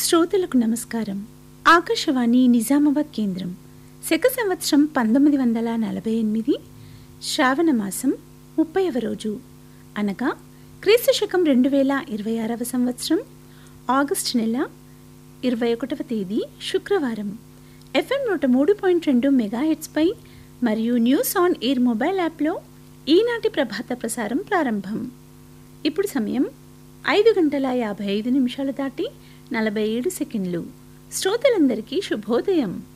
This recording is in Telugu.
శ్రోతలకు నమస్కారం ఆకాశవాణి నిజామాబాద్ కేంద్రం శక సంవత్సరం పంతొమ్మిది వందల నలభై ఎనిమిది శ్రావణ మాసం ముప్పైవ రోజు అనగా క్రీస్తు శకం రెండు వేల ఇరవై ఆరవ సంవత్సరం ఆగస్టు నెల ఇరవై ఒకటవ తేదీ శుక్రవారం ఎఫ్ఎం నూట మూడు పాయింట్ రెండు మెగాహెట్స్పై మరియు న్యూస్ ఆన్ ఎయిర్ మొబైల్ యాప్లో ఈనాటి ప్రభాత ప్రసారం ప్రారంభం ఇప్పుడు సమయం ఐదు గంటల యాభై ఐదు నిమిషాలు దాటి నలభై ఏడు సెకండ్లు శ్రోతలందరికీ శుభోదయం